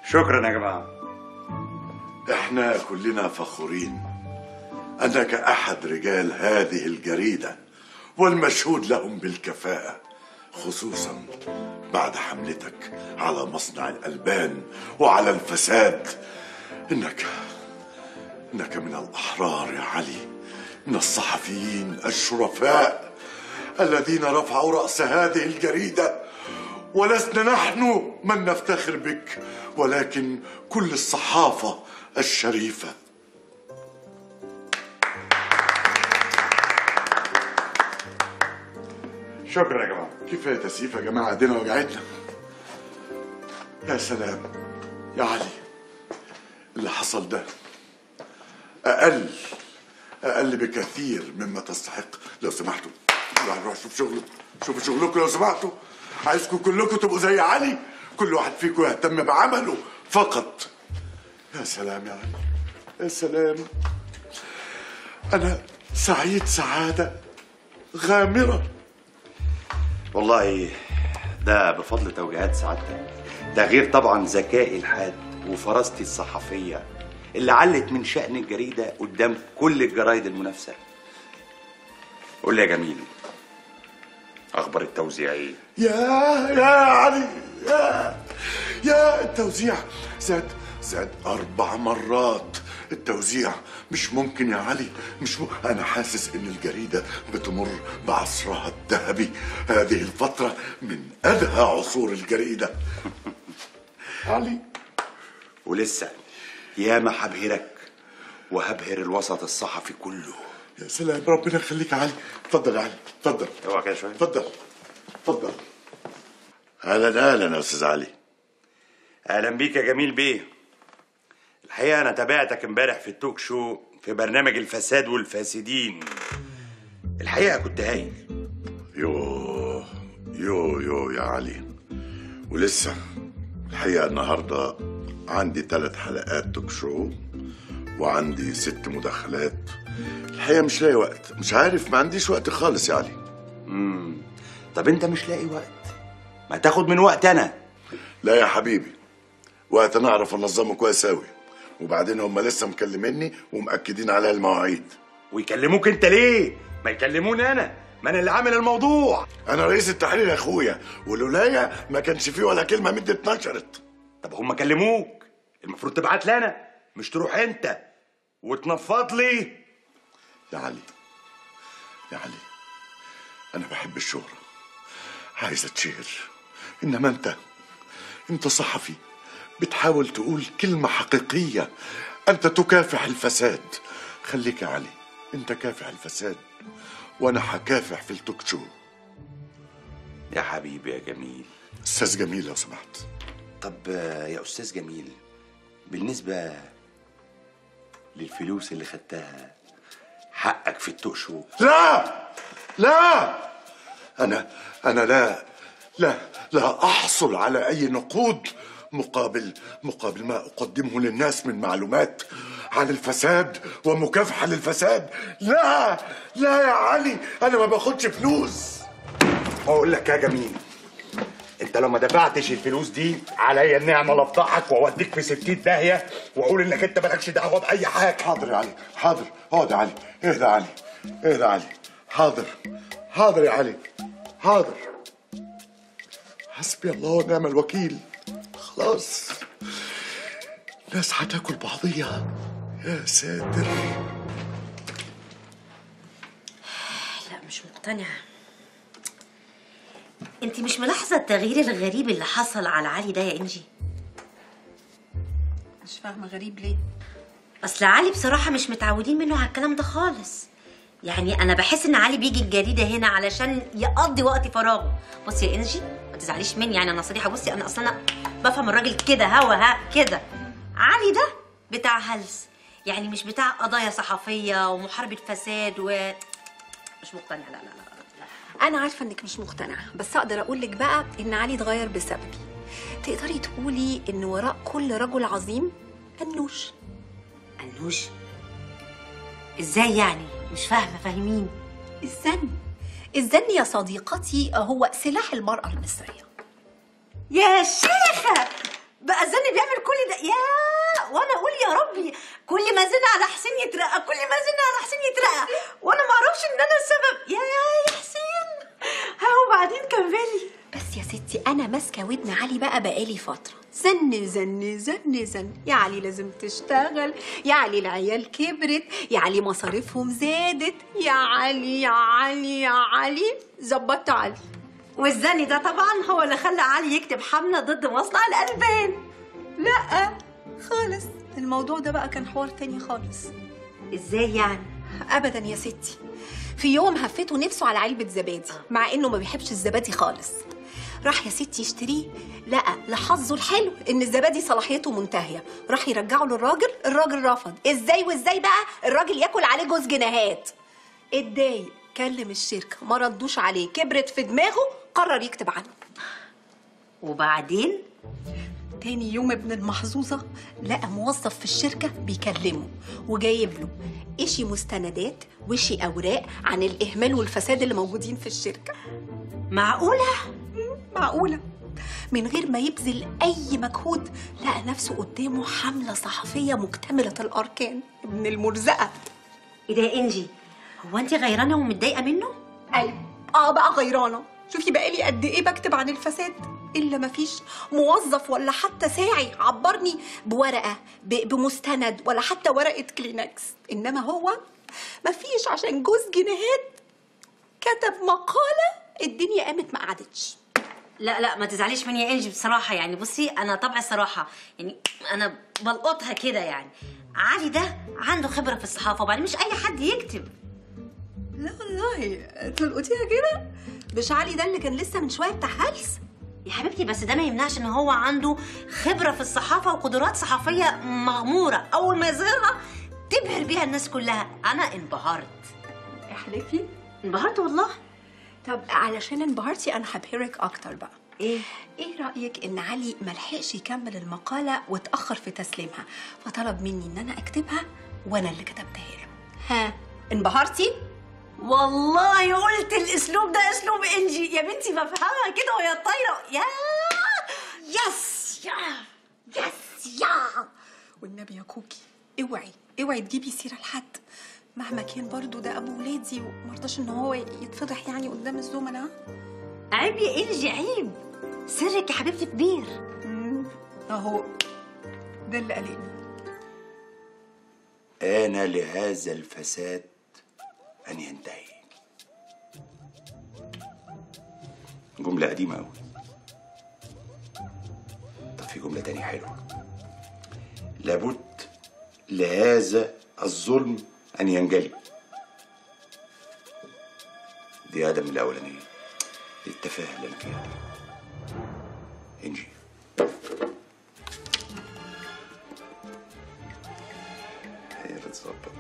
شكرا يا جماعه احنا كلنا فخورين انك احد رجال هذه الجريده والمشهود لهم بالكفاءه خصوصا بعد حملتك على مصنع الالبان وعلى الفساد انك انك من الاحرار يا علي من الصحفيين الشرفاء الذين رفعوا راس هذه الجريده ولسنا نحن من نفتخر بك ولكن كل الصحافه الشريفه شكرا يا جماعه كفايه تسييف يا جماعه ايدينا وجعتنا يا سلام يا علي اللي حصل ده اقل اقل بكثير مما تستحق لو سمحتوا الواحد يروح يشوف شغله شوفوا شغلكم لو سمحتوا عايزكم كلكم تبقوا زي علي كل واحد فيكم يهتم بعمله فقط يا سلام يا علي يا سلام انا سعيد سعاده غامره والله ده بفضل توجيهات سعادتك ده غير طبعا ذكائي الحاد وفراستي الصحفيه اللي علت من شأن الجريده قدام كل الجرايد المنافسه قول لي يا جميل اخبار التوزيع ايه يا يا علي يا يا التوزيع زاد زاد أربع مرات التوزيع مش ممكن يا علي مش م... أنا حاسس إن الجريدة بتمر بعصرها الذهبي هذه الفترة من أدهى عصور الجريدة علي ولسه ياما هبهرك وهبهر الوسط الصحفي كله يا سلام ربنا يخليك يا علي اتفضل يا علي اتفضل اوعى كده شويه اتفضل اتفضل اهلا اهلا يا استاذ علي اهلا بيك يا جميل بيه الحقيقه انا تابعتك امبارح في التوك شو في برنامج الفساد والفاسدين الحقيقه كنت هايل يو يو يو يا علي ولسه الحقيقة النهاردة عندي ثلاث حلقات توك شو وعندي ست مداخلات الحقيقة مش لاقي وقت مش عارف ما عنديش وقت خالص يا علي طب انت مش لاقي وقت ما تاخد من وقت انا لا يا حبيبي وقت انا اعرف انظمه كويس اوي وبعدين هم لسه مكلميني ومأكدين على المواعيد ويكلموك انت ليه ما يكلموني انا ما انا اللي عامل الموضوع انا رئيس التحرير يا اخويا ولولايا ما كانش فيه ولا كلمة مد اتنشرت طب هم كلموك المفروض تبعت لي انا مش تروح انت وتنفض لي يا علي يا علي أنا بحب الشهرة عايز أتشهر إنما أنت أنت صحفي بتحاول تقول كلمة حقيقية أنت تكافح الفساد خليك يا علي أنت كافح الفساد وأنا هكافح في التوك شو يا حبيبي يا جميل أستاذ جميل لو سمحت طب آه، يا استاذ جميل بالنسبه للفلوس اللي خدتها حقك في التوك شو لا لا أنا أنا لا لا لا أحصل على أي نقود مقابل مقابل ما أقدمه للناس من معلومات عن الفساد ومكافحة للفساد لا لا يا علي أنا ما باخدش فلوس اقول لك يا جميل انت لو ما دفعتش الفلوس دي عليا النعمه لافضحك واوديك في 60 داهيه واقول انك انت مالكش دعوه باي حاجه حاضر يا علي حاضر اقعد يا علي اهدى يا علي اهدى يا علي حاضر حاضر يا علي حاضر حسبي الله ونعم الوكيل خلاص الناس هتاكل بعضيها يا ساتر لا مش مقتنعة انت مش ملاحظة التغيير الغريب اللي حصل على علي ده يا انجي مش فاهمه غريب ليه اصل علي بصراحة مش متعودين منه على الكلام ده خالص يعني انا بحس ان علي بيجي الجريدة هنا علشان يقضي وقت فراغه بصي يا انجي ما تزعليش مني يعني انا صريحة بصي انا اصلا أنا بفهم الراجل كده هوا ها كده علي ده بتاع هلس يعني مش بتاع قضايا صحفية ومحاربة فساد و مش مقتنعة لا لا لا, لا. انا عارفه انك مش مقتنعه بس اقدر اقول لك بقى ان علي اتغير بسببي تقدري تقولي ان وراء كل رجل عظيم النوش النوش ازاي يعني مش فاهمه فاهمين الزن الزن يا صديقتي هو سلاح المرأة المصرية يا شيخه بقى زن بيعمل كل ده يا وانا اقول يا ربي كل ما زن على حسين يترقى كل ما زن على حسين يترقى وانا ما اعرفش ان انا السبب يا يا حسين ها وبعدين كملي بس يا ستي انا ماسكه ودن علي بقى بقالي فتره زن زن زن زن يا علي لازم تشتغل يا علي العيال كبرت يا علي مصاريفهم زادت يا علي يا علي يا علي ظبطت علي والزني ده طبعا هو اللي خلى علي يكتب حمله ضد مصنع الالبان لا خالص الموضوع ده بقى كان حوار تاني خالص ازاي يعني ابدا يا ستي في يوم هفته نفسه على علبه زبادي مع انه ما بيحبش الزبادي خالص راح يا ستي يشتريه لقى لحظه الحلو ان الزبادي صلاحيته منتهيه راح يرجعه للراجل الراجل رفض ازاي وازاي بقى الراجل ياكل عليه جوز جنيهات اتضايق كلم الشركه ما ردوش عليه كبرت في دماغه قرر يكتب عنه وبعدين تاني يوم ابن المحظوظة لقى موظف في الشركة بيكلمه وجايب له إشي مستندات وشي أوراق عن الإهمال والفساد اللي موجودين في الشركة معقوله معقولة من غير ما يبذل أي مجهود لقى نفسه قدامه حملة صحفية مكتملة الأركان ابن المرزقة ايه ده يا انجي هو انت غيرانه ومتضايقه منه أيوة آه بقى غيرانة شوفي بقالي قد إيه بكتب عن الفساد إلا مفيش موظف ولا حتى ساعي عبرني بورقة ب- بمستند ولا حتى ورقة كلينكس إنما هو مفيش عشان جوز جنيهات كتب مقالة الدنيا قامت ما قعدتش لا لا ما تزعليش مني يا انجي بصراحه يعني بصي انا طبعي صراحه يعني انا بلقطها كده يعني علي ده عنده خبره في الصحافه وبعدين مش اي حد يكتب لا والله تلقطيها كده مش علي ده اللي كان لسه من شويه بتاع هلس يا حبيبتي بس ده ما يمنعش ان هو عنده خبره في الصحافه وقدرات صحفيه مغموره اول ما يظهرها تبهر بيها الناس كلها انا انبهرت احلفي انبهرت والله طب علشان انبهرتي انا هبهرك اكتر بقى ايه ايه رايك ان علي ملحقش يكمل المقاله واتاخر في تسليمها فطلب مني ان انا اكتبها وانا اللي كتبتها له ها انبهرتي والله قلت الاسلوب ده اسلوب انجي يا بنتي بفهمها كده وهي طايره يا يس يا يس يا والنبي يا كوكي اوعي اوعي تجيبي سيره لحد مهما كان برضو ده ابو ولادي ومرضاش ان هو يتفضح يعني قدام الزملاء عيب يا انجي عيب سرك يا حبيبتي كبير اهو ده اللي قلقني آن لهذا الفساد أن ينتهي جملة قديمة أوي طب في جملة تانية حلوة لابد لهذا الظلم أن ينجلي دي آدم الأولانية دي التفاهة اللي أنا فيها دي إنجي هي اللي تظبط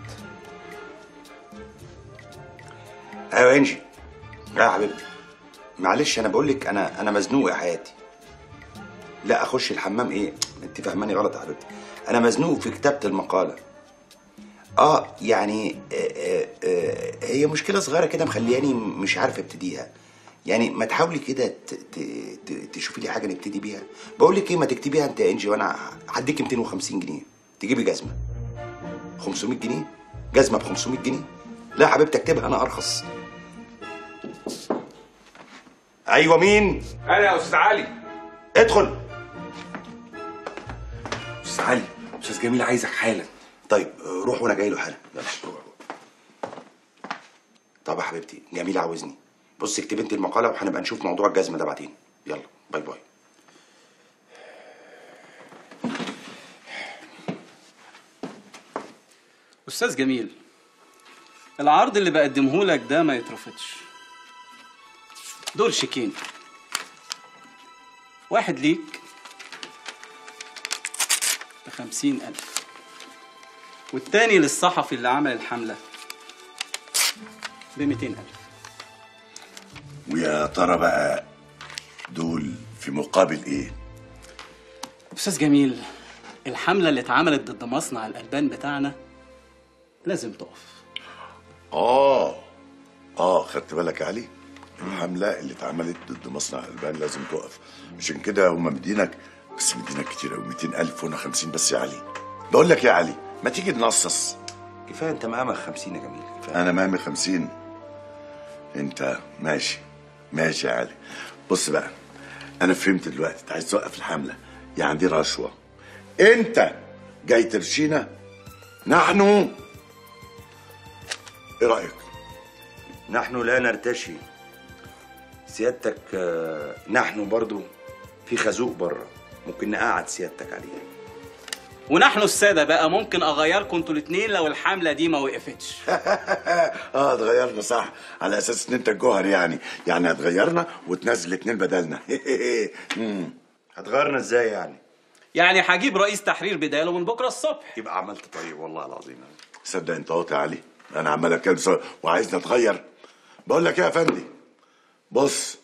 ايوه انجي يا حبيبتي معلش انا بقول لك انا انا مزنوق يا حياتي لا اخش الحمام ايه انت فاهماني غلط يا حبيبتي انا مزنوق في كتابه المقاله اه يعني آه آه آه هي مشكله صغيره كده مخلياني مش عارف ابتديها يعني ما تحاولي كده ت- ت- ت- تشوفي لي حاجه نبتدي بيها بقول لك ايه ما تكتبيها انت يا انجي وانا هديكي 250 جنيه تجيبي جزمه 500 جنيه جزمه ب 500 جنيه لا يا حبيبتي اكتبها انا ارخص ايوه مين انا يا استاذ علي ادخل استاذ علي استاذ جميل عايزك حالا طيب روح وانا جاي له حالا يلا روح روح. طب يا حبيبتي جميل عاوزني بص اكتب انت المقاله وهنبقى نشوف موضوع الجزمه ده بعدين يلا باي باي استاذ جميل العرض اللي بقدمه لك ده ما يترفضش دول شيكين واحد ليك بخمسين ألف والتاني للصحفي اللي عمل الحملة بميتين ألف ويا ترى بقى دول في مقابل ايه أستاذ جميل الحملة اللي اتعملت ضد مصنع الألبان بتاعنا لازم تقف اه اه خدت بالك يا علي الحملة اللي اتعملت ضد مصنع البان لازم تقف عشان كده هم مدينك بس مدينا كتير قوي 200000 وانا 50 بس يا علي بقول لك يا علي ما تيجي ننصص كفايه انت مقامك 50 يا جميل كفايه انا مامي 50 انت ماشي ماشي يا علي بص بقى انا فهمت دلوقتي انت عايز توقف الحمله يعني دي رشوه انت جاي ترشينا نحن ايه رايك نحن لا نرتشي سيادتك آه، نحن برضو في خازوق بره ممكن نقعد سيادتك عليه ونحن الساده بقى ممكن اغيركم انتوا الاثنين لو الحمله دي ما وقفتش اه اتغيرنا صح على اساس ان انت الجوهر يعني يعني هتغيرنا وتنزل اتنين بدلنا مم. هتغيرنا ازاي يعني يعني هجيب رئيس تحرير بداله من بكره الصبح يبقى عملت طيب والله العظيم صدق انت اهو يا علي انا عمال اتكلم سوا وعايزني اتغير بقول لك ايه يا فندي بص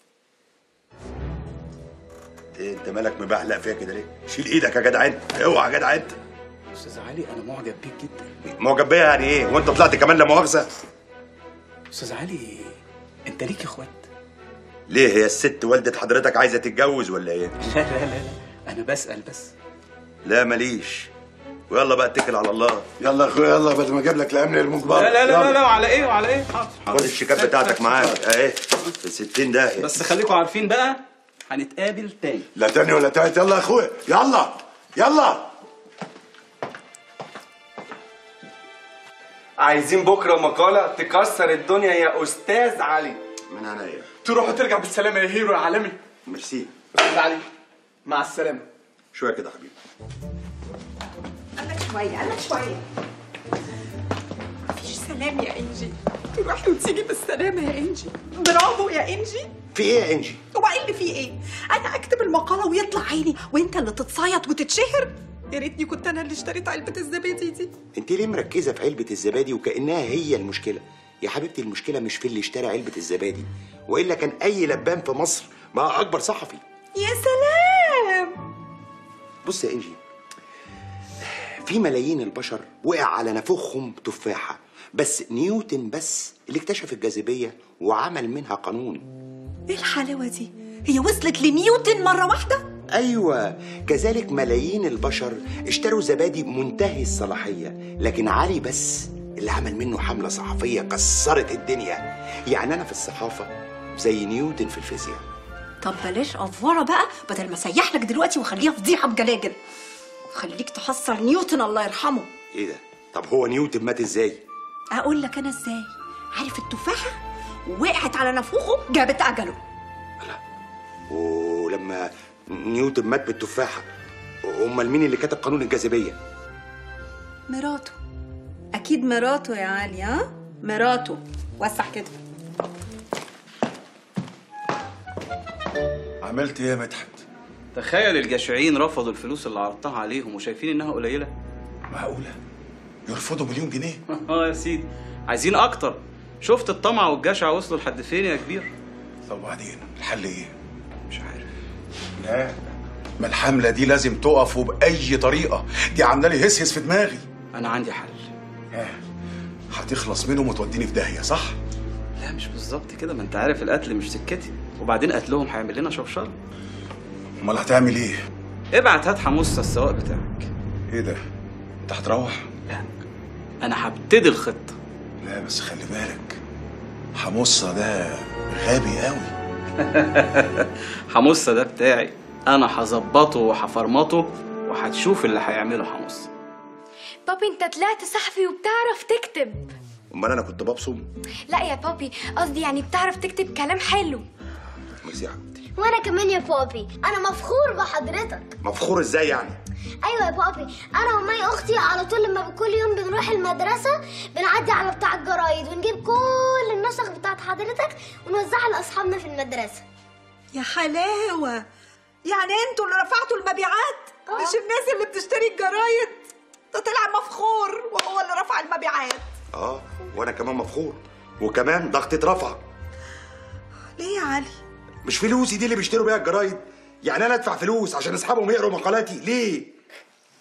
إيه انت مالك مبحلق فيها كده ليه شيل ايدك يا جدع انت اوعى يا جدع انت استاذ علي انا معجب بيك جدا معجب بيا يعني ايه وانت طلعت كمان لا مؤاخذه استاذ علي انت ليك اخوات ليه هي الست والدة حضرتك عايزه تتجوز ولا ايه لا لا لا لا انا بسال بس لا ماليش ويلا بقى اتكل على الله يلا يا اخويا يلا بدل ما اجيب لك الامن المجبر لا لا لا يلا. لا, لا وعلى ايه وعلى ايه حاضر حاضر خد الشيكات بتاعتك معاك اهي في 60 داهيه بس خليكم عارفين بقى هنتقابل تاني لا تاني ولا تالت يلا يا اخويا يلا يلا عايزين بكره مقاله تكسر الدنيا يا استاذ علي من عينيا تروح وترجع بالسلامه يا هيرو يا عالمي ميرسي استاذ علي مع السلامه شويه كده يا حبيبي قالك شوية قالك شوية مفيش سلام يا انجي تروحي وتيجي بالسلامة يا انجي برافو يا انجي في ايه يا انجي هو ايه اللي فيه ايه؟ انا اكتب المقالة ويطلع عيني وانت اللي تتصيط وتتشهر يا ريتني كنت انا اللي اشتريت علبة الزبادي دي انت ليه مركزه في علبه الزبادي وكانها هي المشكله يا حبيبتي المشكله مش في اللي اشترى علبه الزبادي والا كان اي لبان في مصر ما اكبر صحفي يا سلام بص يا انجي في ملايين البشر وقع على نافوخهم تفاحه بس نيوتن بس اللي اكتشف الجاذبيه وعمل منها قانون ايه الحلاوة دي؟ هي وصلت لنيوتن مرة واحدة؟ ايوه كذلك ملايين البشر اشتروا زبادي منتهي الصلاحيه لكن علي بس اللي عمل منه حمله صحفيه كسرت الدنيا يعني انا في الصحافه زي نيوتن في الفيزياء طب بلاش افوره بقى بدل ما اسيح لك دلوقتي واخليها فضيحه بجلاجل خليك تحصر نيوتن الله يرحمه ايه ده طب هو نيوتن مات ازاي اقول لك انا ازاي عارف التفاحه وقعت على نافوخه جابت اجله ولما نيوتن مات بالتفاحه امال مين اللي كتب قانون الجاذبيه مراته اكيد مراته يا علي ها مراته وسع كده عملت ايه يا مدحت تخيل الجشعين رفضوا الفلوس اللي عرضتها عليهم وشايفين انها قليله معقوله يرفضوا مليون جنيه اه يا سيدي عايزين اكتر شفت الطمع والجشع وصلوا لحد فين يا كبير طب وبعدين الحل ايه؟ مش عارف لا ما الحملة دي لازم تقف وبأي طريقة دي عاملة لي هس هس في دماغي انا عندي حل ها، هتخلص منهم وتوديني في داهية صح؟ لا مش بالظبط كده ما انت عارف القتل مش سكتي وبعدين قتلهم هيعمل لنا شوشره امال هتعمل ايه؟ ابعت هات حموسه السواق بتاعك ايه ده؟ انت هتروح؟ لا انا هبتدي الخطه لا بس خلي بالك حمصة ده غبي قوي حموسه ده بتاعي انا هظبطه وهفرمطه وهتشوف اللي هيعمله حموسه بابي انت طلعت صحفي وبتعرف تكتب امال انا كنت ببصم لا يا بابي قصدي يعني بتعرف تكتب كلام حلو ميرسي يا حبيبتي وانا كمان يا بابي انا مفخور بحضرتك مفخور ازاي يعني ايوه يا بابي انا ومي اختي على طول لما كل يوم بنروح المدرسه بنعدي على بتاع الجرايد ونجيب كل النسخ بتاعت حضرتك ونوزعها لاصحابنا في المدرسه يا حلاوه يعني انتوا اللي رفعتوا المبيعات آه. مش الناس اللي بتشتري الجرايد ده طلع مفخور وهو اللي رفع المبيعات اه وانا كمان مفخور وكمان ضغطة رفع ليه يا علي مش فلوسي دي اللي بيشتروا بيها الجرايد يعني انا ادفع فلوس عشان اصحابهم يقروا مقالاتي ليه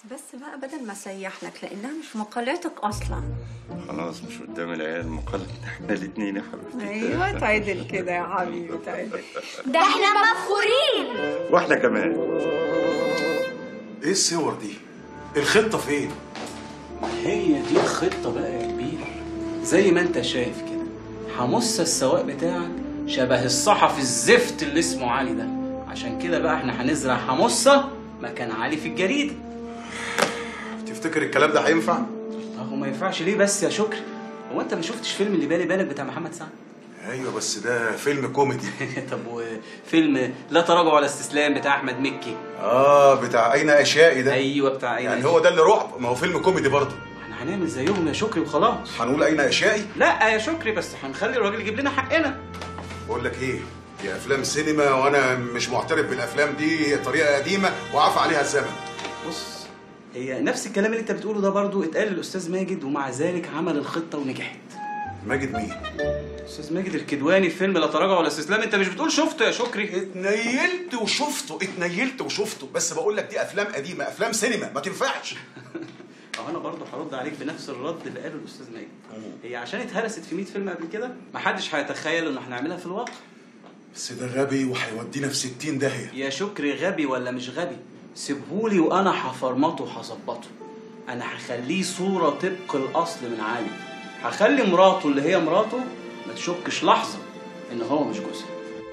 بس بقى بدل ما اسيح لك لانها مش مقالاتك اصلا خلاص مش قدام العيال مقالة احنا الاثنين يا حبيبتي ايوه تعدل كده يا حبيبي تعدل ده احنا مفخورين واحنا كمان ايه الصور دي الخطه فين هي دي الخطة بقى يا كبير زي ما انت شايف كده حمص السواق بتاعك شبه الصحفي الزفت اللي اسمه علي ده عشان كده بقى احنا هنزرع حمصة مكان علي في الجريدة تفتكر الكلام ده هينفع هو ما ينفعش ليه بس يا شكري هو انت ما شفتش فيلم اللي بالي بالك بتاع محمد سعد ايوه بس ده فيلم كوميدي طب وفيلم لا تراجع ولا استسلام بتاع احمد مكي اه بتاع اين اشيائي ده ايوه بتاع اين يعني هو ده اللي رعب ما هو فيلم كوميدي برضه احنا هنعمل زيهم يا شكري وخلاص هنقول اين اشيائي لا يا شكري بس هنخلي الراجل يجيب لنا حقنا بقول لك ايه دي افلام سينما وانا مش معترف بالافلام دي طريقه قديمه وعفى عليها الزمن بص هي نفس الكلام اللي انت بتقوله ده برضو اتقال للاستاذ ماجد ومع ذلك عمل الخطه ونجحت ماجد مين استاذ ماجد الكدواني في فيلم لا تراجع ولا استسلام انت مش بتقول شفته يا شكري اتنيلت وشفته اتنيلت وشفته بس بقول لك دي افلام قديمه افلام سينما ما تنفعش اه انا برضو هرد عليك بنفس الرد اللي قاله الاستاذ ماجد هي عشان اتهرست في 100 فيلم قبل كده محدش هيتخيل انه هنعملها في الواقع بس ده غبي وهيودينا في 60 داهيه يا شكري غبي ولا مش غبي سيبهولي وانا هفرمطه وهظبطه انا هخليه صوره طبق الاصل من علي هخلي مراته اللي هي مراته ما تشكش لحظه ان هو مش جوزها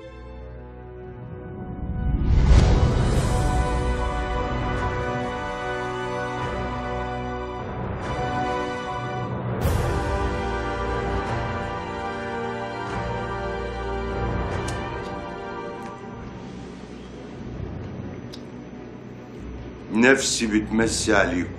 نفسي بتمسي عليكم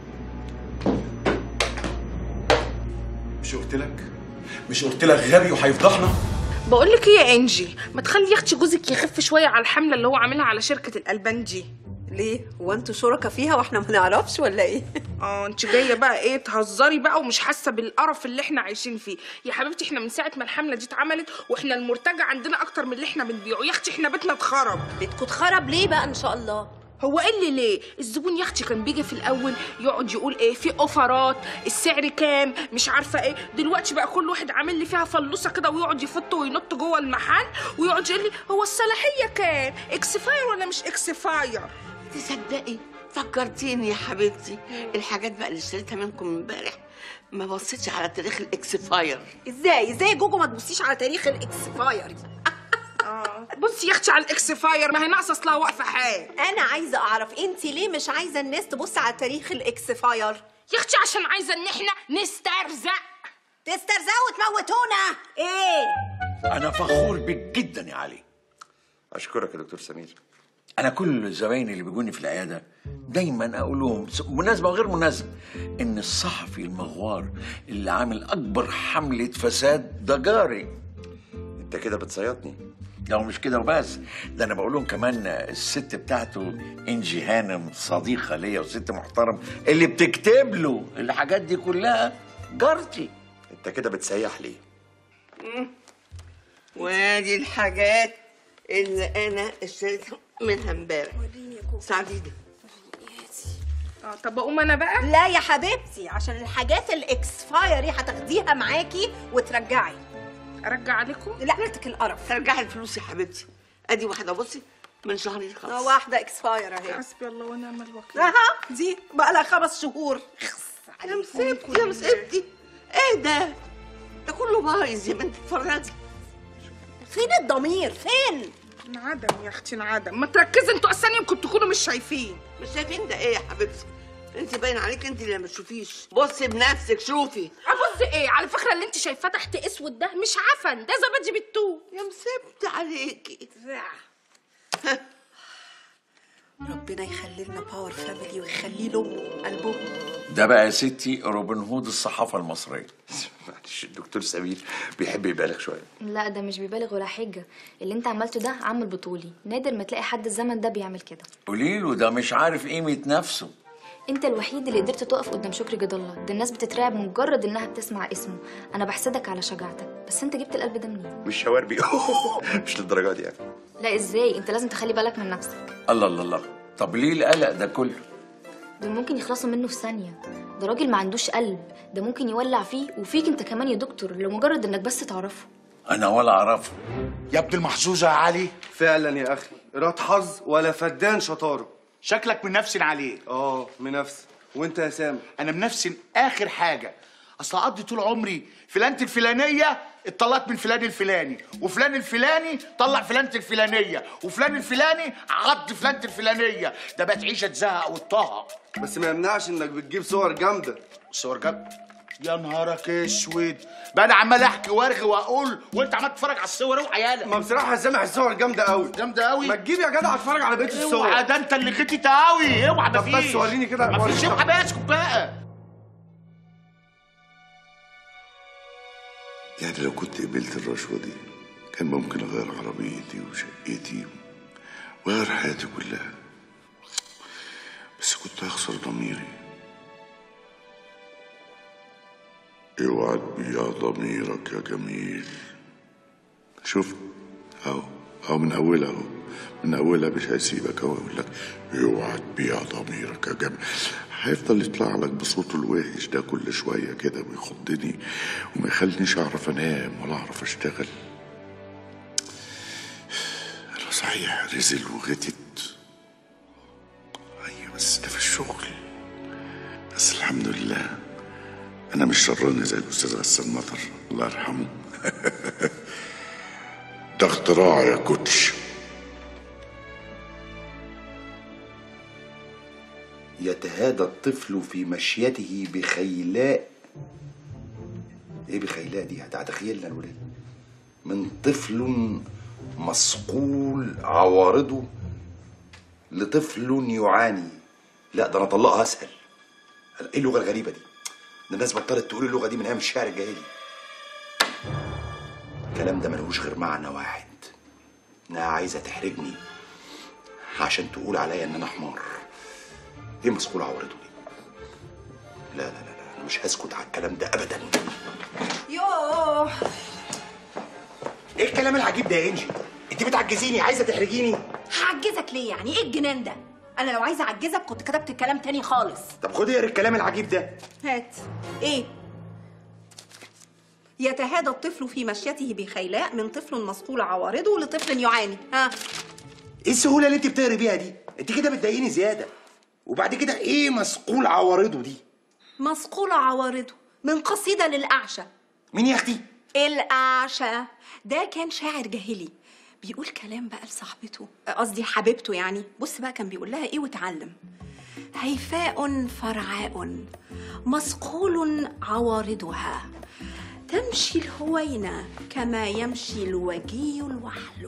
مش قلت لك مش قلت لك غبي وهيفضحنا بقول لك ايه يا انجي ما تخلي يا اختي جوزك يخف شويه على الحمله اللي هو عاملها على شركه الالبان دي ليه هو انتوا شركاء فيها واحنا ما نعرفش ولا ايه اه انت جايه بقى ايه تهزري بقى ومش حاسه بالقرف اللي احنا عايشين فيه يا حبيبتي احنا من ساعه ما الحمله دي اتعملت واحنا المرتجع عندنا اكتر من اللي احنا بنبيعه يا اختي احنا بيتنا اتخرب بيتكم اتخرب ليه بقى ان شاء الله هو ايه اللي ليه الزبون يا اختي كان بيجي في الاول يقعد يقول ايه في اوفرات السعر كام مش عارفه ايه دلوقتي بقى كل واحد عامل لي فيها فلوسه كده ويقعد يفط وينط جوه المحل ويقعد يقول لي هو الصلاحيه كام اكسفاير ولا مش اكسفاير تصدقي فكرتيني يا حبيبتي الحاجات بقى اللي اشتريتها منكم امبارح ما بصيتش على تاريخ الاكسفاير ازاي ازاي يا جوجو ما تبصيش على تاريخ الاكسفاير اه بصي يا اختي على الاكسفاير ما هي ناقصه اصلها واقفه حال انا عايزه اعرف انت ليه مش عايزه الناس تبص على تاريخ الاكسفاير يا اختي عشان عايزه ان احنا نسترزق تسترزقوا وتموتونا ايه أنا فخور بيك جدا يا علي اشكرك يا دكتور سمير أنا كل زبايني اللي بيجوني في العيادة دايما أقول لهم مناسبة وغير مناسبة إن الصحفي المغوار اللي عامل أكبر حملة فساد ده جاري انت كده بتصيطني لو مش كده وبس ده انا بقول لهم كمان الست بتاعته انجي هانم صديقه ليا وست محترم اللي بتكتب له الحاجات دي كلها جارتي انت كده بتسيح ليه وادي الحاجات اللي انا اشتريتها منها امبارح سعديدة اه طب اقوم انا بقى لا يا حبيبتي عشان الحاجات الاكسفايري هتاخديها معاكي وترجعي ارجع لكم لا عملتك القرف ترجعي الفلوس يا حبيبتي ادي واحده بصي من شهرين اه خلاص واحده اكسفاير اهي حسبي الله ونعم الوكيل اها دي بقى لها خمس شهور يا مسبتي يا مسبتي ايه ده ده كله بايظ يا بنت اتفرجي فين الضمير فين انعدم يا اختي انعدم ما تركزي انتوا اصلا يمكن تكونوا مش شايفين مش شايفين ده ايه يا حبيبتي انت باين عليك انت اللي ما تشوفيش بصي بنفسك شوفي ابص ايه على فكره اللي انت شايفاه تحت اسود ده مش عفن ده زبادي بالتوت يا مسبت عليكي ربنا يخلي لنا باور فاميلي ويخلي لامه قلبهم ده بقى يا ستي روبن هود الصحافه المصريه معلش الدكتور سمير بيحب يبالغ شويه لا ده مش بيبالغ ولا حاجة اللي انت عملته ده عمل بطولي نادر ما تلاقي حد الزمن ده بيعمل كده قولي له ده مش عارف قيمه نفسه انت الوحيد اللي قدرت تقف قدام شكري جد الله ده الناس بتترعب مجرد انها بتسمع اسمه انا بحسدك على شجاعتك بس انت جبت القلب ده منين مش شواربي مش للدرجه دي يعني لا ازاي انت لازم تخلي بالك من نفسك الله الله الله طب ليه القلق ده كله دول ممكن يخلصوا منه في ثانيه ده راجل ما عندوش قلب ده ممكن يولع فيه وفيك انت كمان يا دكتور لمجرد انك بس تعرفه انا ولا اعرفه يا ابن المحظوظه يا علي فعلا يا اخي رات حظ ولا فدان شطاره شكلك منفسن عليه اه منافس وانت يا سامح انا منفسن اخر حاجه اصل اقضي طول عمري فلانة الفلانيه اتطلقت من فلان الفلاني وفلان الفلاني طلق فلانة الفلانيه وفلان الفلاني عض فلانة الفلانيه ده بقت عيشه تزهق والطهق بس ما يمنعش انك بتجيب صور جامده صور جامده يا نهارك اسود بقى انا عمال احكي وارغي واقول وانت عمال تتفرج على الصور اوعى يالا ما بصراحه يا سامح الصور جامده قوي جامده قوي ما تجيب يا جدع اتفرج على بقيه الصور اوعى ده انت اللي غتت قوي اوعى طب مفيش بس وريني كده مفيش وريني. اوعى بقى اسكت بقى يعني لو كنت قبلت الرشوة دي كان ممكن أغير عربيتي وشقتي وأغير حياتي كلها بس كنت هخسر ضميري اوعى تبيع ضميرك يا جميل شوف اهو اهو من اولها اهو من اولها مش هيسيبك اهو يقول لك اوعى تبيع ضميرك يا جميل هيفضل يطلع لك بصوته الوحش ده كل شويه كده ويخضني وما يخلينيش اعرف انام ولا اعرف اشتغل انا صحيح رزل وغتت ايوه بس ده في الشغل بس الحمد لله انا مش شراني زي الاستاذ غسان مطر الله يرحمه ده اختراع يا كوتش يتهادى الطفل في مشيته بخيلاء ايه بخيلاء دي هتخيلنا الولاد من طفل مصقول عوارضه لطفل يعاني لا ده انا اطلقها اسهل ايه اللغه الغريبه دي ده الناس بطلت تقول اللغه دي من ايام الشعر الجاهلي الكلام ده ملهوش غير معنى واحد انها عايزه تحرجني عشان تقول عليا ان انا حمار ايه مسؤول عورته دي لا لا لا لا انا مش هسكت على الكلام ده ابدا يوه ايه الكلام العجيب ده يا انجي انت بتعجزيني عايزه تحرجيني هعجزك ليه يعني ايه الجنان ده انا لو عايزه اعجزك كنت كتبت الكلام تاني خالص طب خدي اقري الكلام العجيب ده هات ايه يتهادى الطفل في مشيته بخيلاء من طفل مسقول عوارضه لطفل يعاني ها ايه السهوله اللي انت بتقري بيها دي انت كده بتضايقيني زياده وبعد كده ايه مسقول عوارضه دي مسقول عوارضه من قصيدة للأعشى مين يا اختي الأعشى ده كان شاعر جاهلي بيقول كلام بقى لصاحبته قصدي حبيبته يعني بص بقى كان بيقول لها ايه وتعلم هيفاء فرعاء مسقول عوارضها تمشي الهوينة كما يمشي الوجي الوحل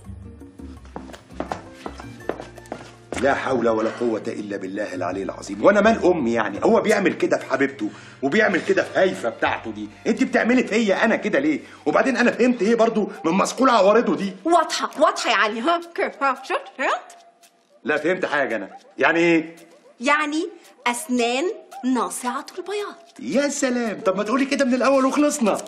لا حول ولا قوة إلا بالله العلي العظيم وأنا مال أمي يعني هو بيعمل كده في حبيبته وبيعمل كده في هيفا بتاعته دي أنت بتعملي فيا أنا كده ليه وبعدين أنا فهمت إيه برضو من مسقول عوارضه دي واضحة واضحة يا علي ها كيف ها شفت فهمت لا فهمت حاجة أنا يعني إيه يعني أسنان ناصعة البياض يا سلام طب ما تقولي كده من الأول وخلصنا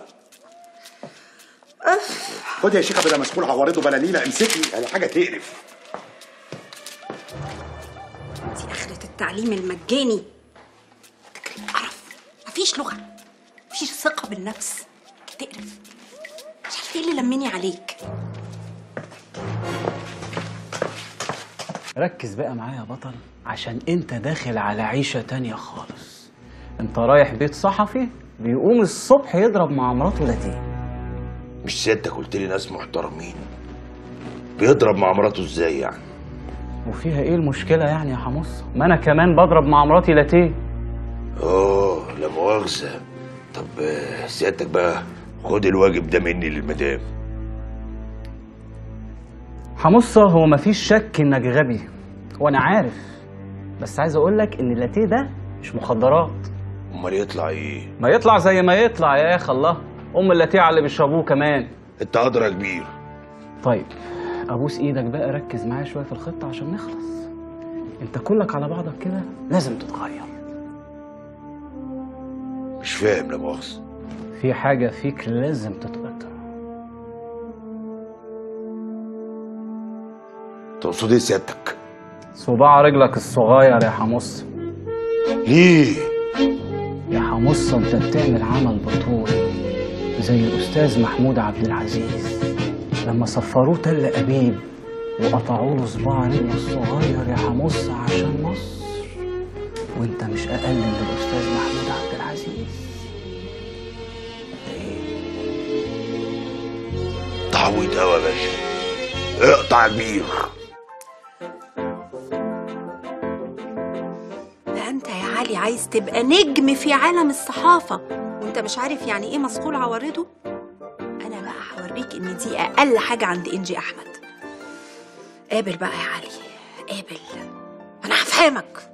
خد يا شيخة بلا مسقول عوارضه بلا نيلة امسكي على حاجة تقرف دي آخرة التعليم المجاني تكريم قرف مفيش لغة مفيش ثقة بالنفس تقرف مش عارفة ايه اللي لمني عليك ركز بقى معايا يا بطل عشان انت داخل على عيشة تانية خالص انت رايح بيت صحفي بيقوم الصبح يضرب مع مراته لاتيه مش سيادتك قلت لي ناس محترمين بيضرب مع مراته ازاي يعني وفيها ايه المشكلة يعني يا حمص ما انا كمان بضرب مع مراتي لاتيه اه لا مؤاخذة طب آه، سيادتك بقى خد الواجب ده مني للمدام حمصة هو مفيش شك انك غبي وانا عارف بس عايز اقولك ان اللاتيه ده مش مخدرات امال يطلع ايه ما يطلع زي ما يطلع يا اخي الله ام اللاتيه على اللي بيشربوه كمان انت ادرى يا كبير طيب ابوس ايدك بقى ركز معايا شويه في الخطه عشان نخلص انت كلك على بعضك كده لازم تتغير مش فاهم لا مؤاخذة في حاجه فيك لازم تتقطع تقصد ايه سيادتك صباع رجلك الصغير يا حمص ليه يا حمصة انت بتعمل عمل بطولي زي الأستاذ محمود عبد العزيز لما صفروه تل أبيب وقطعوا له صباع رجله الصغير يا حمصة عشان مصر وانت مش أقل من الأستاذ محمود عبد العزيز تعويض قوي يا باشا اقطع كبير ده انت يا علي عايز تبقى نجم في عالم الصحافة وانت مش عارف يعني ايه مسؤول عوارضه انا بقى هوريك ان دي اقل حاجة عند انجي احمد قابل بقى يا علي قابل انا هفهمك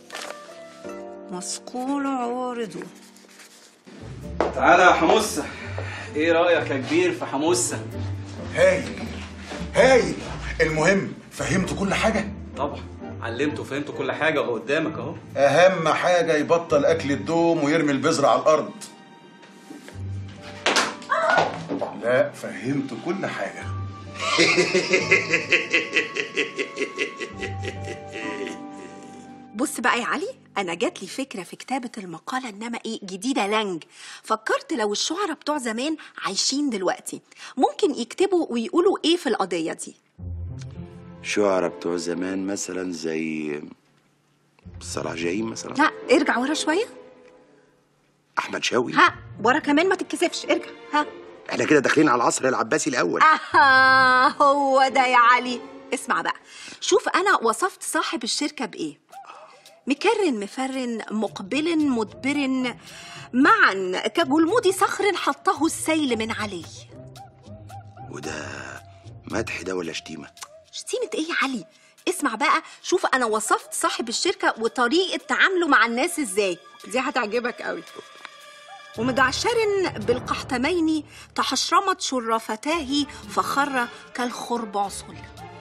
مسؤول عوارضه تعالى يا حموسة ايه رأيك يا كبير في حموسة؟ هايل هايل المهم فهمت كل حاجة طبعا علمته وفهمته كل حاجة وهو قدامك اهو أهم حاجة يبطل أكل الدوم ويرمي البذرة على الأرض لا فهمت كل حاجة بص بقى يا علي انا جات لي فكره في كتابه المقاله انما ايه جديده لانج فكرت لو الشعراء بتوع زمان عايشين دلوقتي ممكن يكتبوا ويقولوا ايه في القضيه دي شعراء بتوع زمان مثلا زي صلاح جاهين مثلا لا ارجع ورا شويه احمد شوقي ها ورا كمان ما تتكسفش ارجع ها احنا كده داخلين على العصر العباسي الاول اها هو ده يا علي اسمع بقى شوف انا وصفت صاحب الشركه بايه مكرن مفرن مقبل مدبر معا كجلمود صخر حطه السيل من عليه وده مدح ده ولا شتيمه شتيمة ايه يا علي اسمع بقى شوف انا وصفت صاحب الشركة وطريقة تعامله مع الناس ازاي دي هتعجبك قوي ومدعشر بالقحتمين تحشرمت شرافتاه فخر كالخربعصل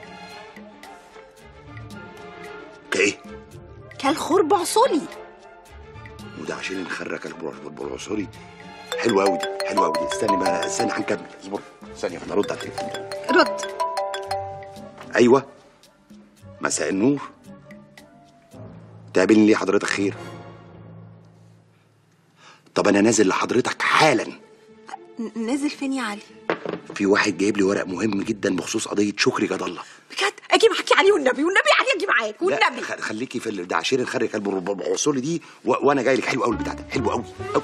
كايه كالخربعصلي وده عشان نخرج البرعصوري حلو قوي دي حلو قوي دي استني بقى استني هنكمل اصبر ثانيه واحده ارد على التليفون رد ايوه مساء النور تقابلني ليه حضرتك خير طب انا نازل لحضرتك حالا ن- نازل فين يا علي في واحد جايب لي ورق مهم جدا بخصوص قضيه شكري جد الله بجد اجي معاك يا علي والنبي والنبي يا علي اجي معاك لا والنبي خ- خليكي في ال- ده عشان نخرج البرعصوري دي و... وانا جاي لك حلو قوي البتاع ده حلو قوي قوي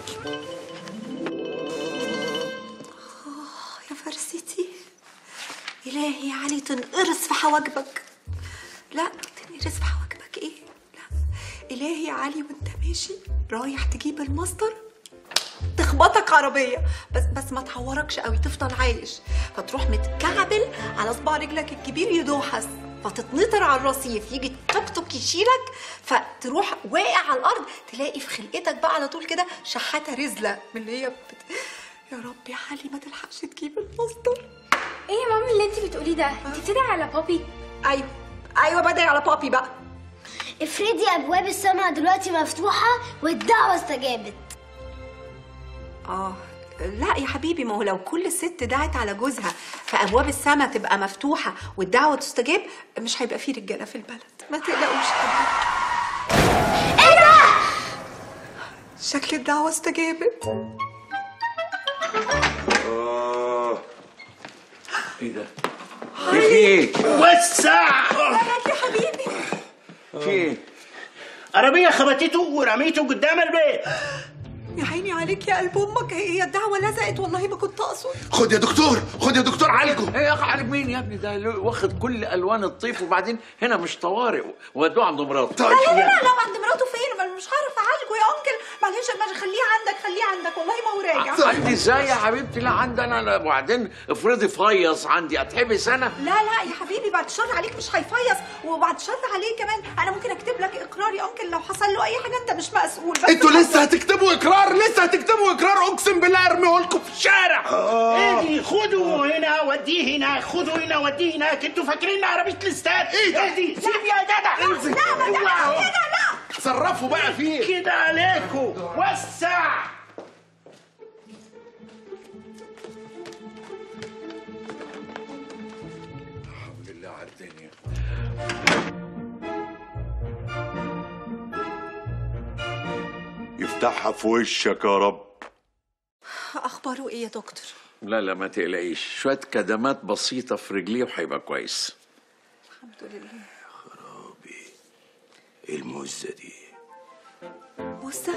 يا فرستي إلهي يا علي تنقرص في حواجبك لا تنقرص في حواجبك إيه لا إلهي يا علي وأنت ماشي رايح تجيب المصدر تخبطك عربية بس بس ما تعوركش قوي تفضل عايش فتروح متكعبل على صباع رجلك الكبير يدوحس فتتنطر على الرصيف يجي توك توك يشيلك فتروح واقع على الارض تلاقي في خلقتك بقى على طول كده شحاته رزله من اللي هي بت... يا رب يا علي ما تلحقش تجيب المصدر ايه يا مامي اللي انت بتقوليه ده انت بتدعي على بابي ايوه ايوه بدعي على بابي بقى افرضي ابواب السماء دلوقتي مفتوحه والدعوه استجابت اه لا يا حبيبي ما هو لو كل ست دعت على جوزها فابواب السماء تبقى مفتوحه والدعوه تستجاب مش هيبقى فيه رجاله في البلد ما تقلقوش حبيبي ايه ده شكل الدعوه استجابت اه ايه ده؟ في ايه؟ وسع مالك يا حبيبي في ايه؟ عربية خبطته ورميته قدام البيت يا عيني عليك يا قلب امك هي الدعوه لزقت والله ما كنت اقصد خد يا دكتور خد يا دكتور عالجه ايه يا اخي عالج مين يا ابني ده له- واخد كل الوان الطيف وبعدين هنا مش طوارئ ودوه عند مراته لا لا لا لا عند مراته فين ما- مش هعرف اعالجه يا انكل معلش ما خليه عندك خليه عندك والله ما هو راجع عندي ازاي يا حبيبتي لا عندي انا أنا- وبعدين افرضي فيص عندي اتحبس انا لا لا يا حبيبي بعد الشر عليك مش هيفيص وبعد الشر عليه كمان انا ممكن اكتب لك اقرار يا انكل لو حصل له اي حاجه انت مش مسؤول بس انتوا لسه هتكتبوا اقرار لسه هتكتبوا اقرار اقسم بالله ارميه لكم في الشارع ايدي خدوا هنا وديه هنا خدوا هنا وديه هناك انتوا فاكرين عربية الاستاد ايه ده؟ ايدي سيب يا جدع انزل. لا ما اوعى. تعملش كده لا تصرفوا بقى فيه كده عليكم وسع بالله على الدنيا يفتحها في وشك يا رب اخباره ايه يا دكتور لا لا ما تقلقيش شويه كدمات بسيطه في رجليه وهيبقى كويس الحمد لله ايه المزه دي موسى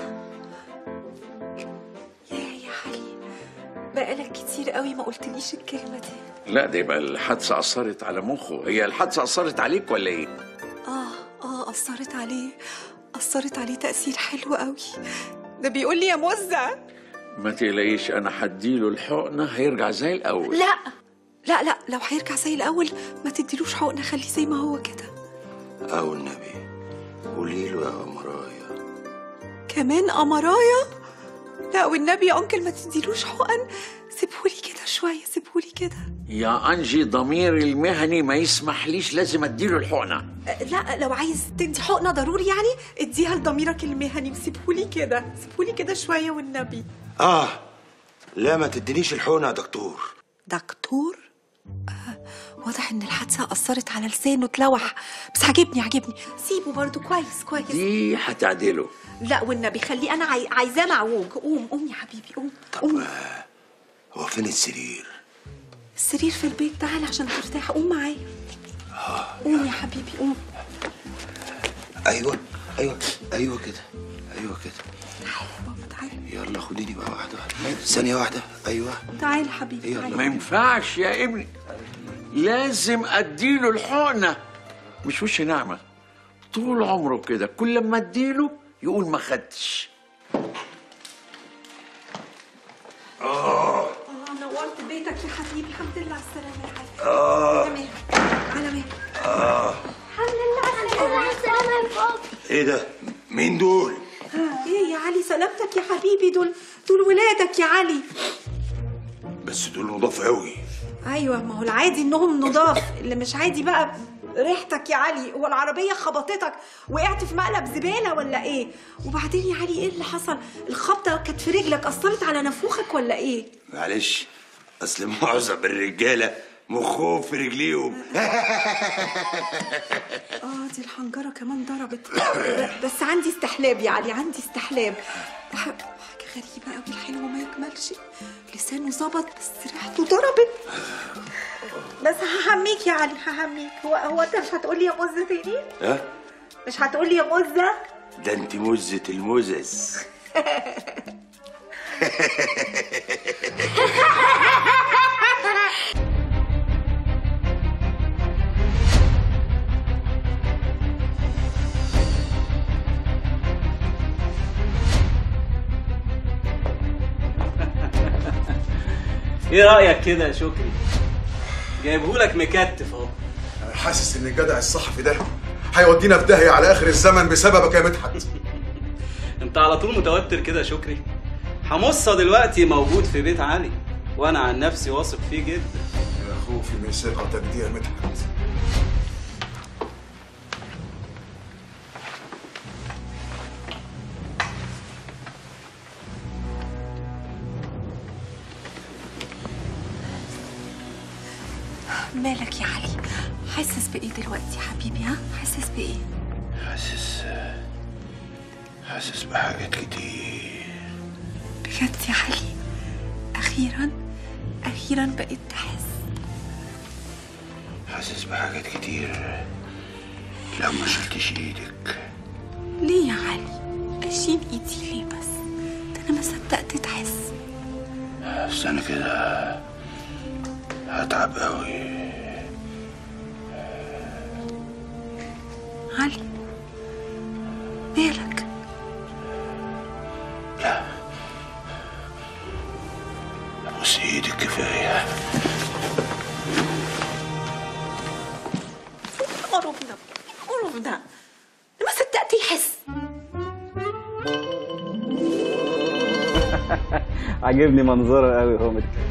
يا يا علي بقالك كتير قوي ما قلتليش الكلمه دي لا ده يبقى الحادثه اثرت على مخه هي الحادثه اثرت عليك ولا ايه اه اه اثرت عليه اثرت عليه تاثير حلو قوي ده بيقول لي يا موزة ما تقلقيش انا هديله الحقنه هيرجع زي الاول لا لا لا لو هيرجع زي الاول ما تديلوش حقنه خليه زي ما هو كده او النبي قولي له يا مرايا كمان امرايا لا والنبي يا انكل ما تديلوش حقن سيبهولي كده شويه سيبهولي كده يا انجي ضميري المهني ما يسمحليش لازم اديله الحقنه لا لو عايز تدي حقنه ضروري يعني اديها لضميرك المهني وسيبهولي كده سيبهولي كده شويه والنبي اه لا ما تدينيش الحقنه يا دكتور دكتور آه واضح ان الحادثه اثرت على لسانه اتلوح بس عجبني عجبني سيبه برضو كويس كويس دي هتعدله لا والنبي خليه انا عاي... عايزاه معوج قوم قوم يا حبيبي قوم قوم هو فين السرير السرير في البيت تعال عشان ترتاح قوم معايا قوم يا حبيبي قوم ايوه ايوه ايوه كده ايوه كده بابا تعال يلا خديني بقى واحده واحده ثانيه واحده ايوه تعال يا حبيبي يلا. تعال ما ينفعش يا ابني لازم اديله الحقنه مش وش نعمه طول عمره كده كل ما اديله يقول ما خدتش اه نورت بيتك يا حبيبي الحمد لله على السلامه يا حبيبي آه. على مهلك على مهلك اه الحمد لله على السلامة يا بابا ايه ده مين دول ايه يا علي سلامتك يا حبيبي دول دول ولادك يا علي بس دول نضاف قوي ايوه ما هو العادي انهم نضاف اللي مش عادي بقى ريحتك يا علي هو العربيه خبطتك وقعت في مقلب زباله ولا ايه وبعدين يا علي ايه اللي حصل الخبطه كانت في رجلك اثرت على نافوخك ولا ايه معلش اصل معظم الرجاله مخهم في رجليهم اه دي الحنجره كمان ضربت ب- بس عندي استحلاب يا علي عندي استحلاب ح- حاجه غريبه قوي الحلو ما يكملش لسانه ظبط بس ريحته ضربت بس ههميك يا علي ههميك هو هو انت مش هتقولي يا مزه تاني ها مش هتقولي يا مزه ده انت مزه المزز ايه رايك كده يا شكري جايبهولك مكتف اهو انا حاسس ان الجدع الصحفي ده هيودينا في داهيه على اخر الزمن بسببك يا مدحت انت على طول متوتر كده يا شكري حمصة دلوقتي موجود في بيت علي وانا عن نفسي واثق فيه جدا يا خوفي من ثقتك دي يا مدحت مالك يا علي حاسس بايه دلوقتي يا حبيبي ها حاسس بايه حاسس حاسس بحاجات كتير بجد يا علي اخيرا اخيرا بقيت تحس حاسس بحاجات كتير لو ما شلتش ايدك ليه يا علي اشيل ايدي ليه بس ده انا ما صدقت تحس بس انا كده هتعب قوي علي مالك بص ايدك كفايه قرف ده قرف ده أنا ما صدقت يحس عاجبني منظره قوي هو متكلم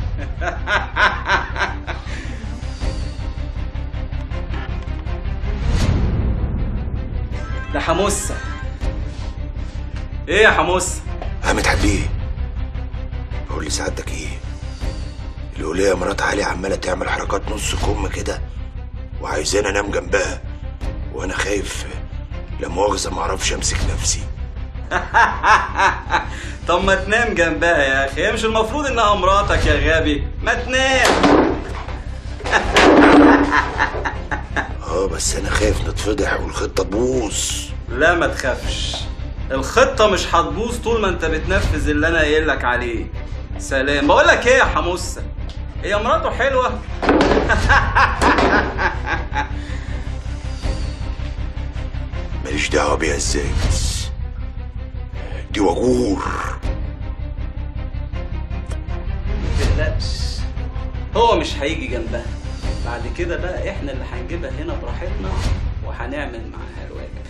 ده حموسه ايه يا حموسه يا مدحت بيه بقول لي سعادتك ايه الولية مرات علي عمالة تعمل حركات نص كم كده وعايزاني انام جنبها وانا خايف لا مؤاخذة معرفش امسك نفسي طب ما تنام جنبها يا اخي هي مش المفروض انها مراتك يا غبي ما تنام اه بس انا خايف نتفضح والخطه تبوظ لا ما تخافش الخطه مش هتبوظ طول ما انت بتنفذ اللي انا قايل لك عليه سلام بقول لك ايه يا حموسه هي مراته حلوه ماليش دعوه بيها ازاي بس دي وجور تقلقش هو مش هيجي جنبها بعد كده بقى احنا اللي هنجيبها هنا براحتنا وهنعمل معاها الواجب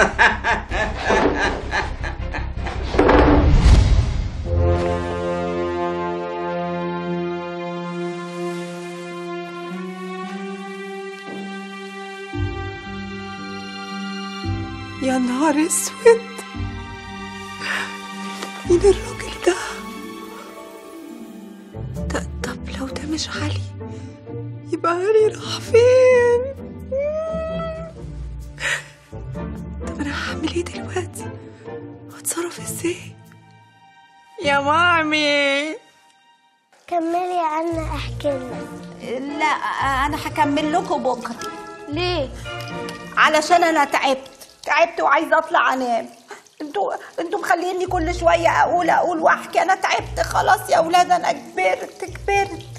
يا نهار اسود مين الراجل ده ده طب لو ده مش علي يبقى علي راح فين طب انا هعمل ايه دلوقتي هتصرف ازاي يا مامي كملي يا أنا احكي لنا لا انا هكمل لكم بكره ليه علشان انا تعبت تعبت وعايزه اطلع انام انتوا انتوا مخليني كل شويه اقول اقول واحكي انا تعبت خلاص يا اولاد انا كبرت كبرت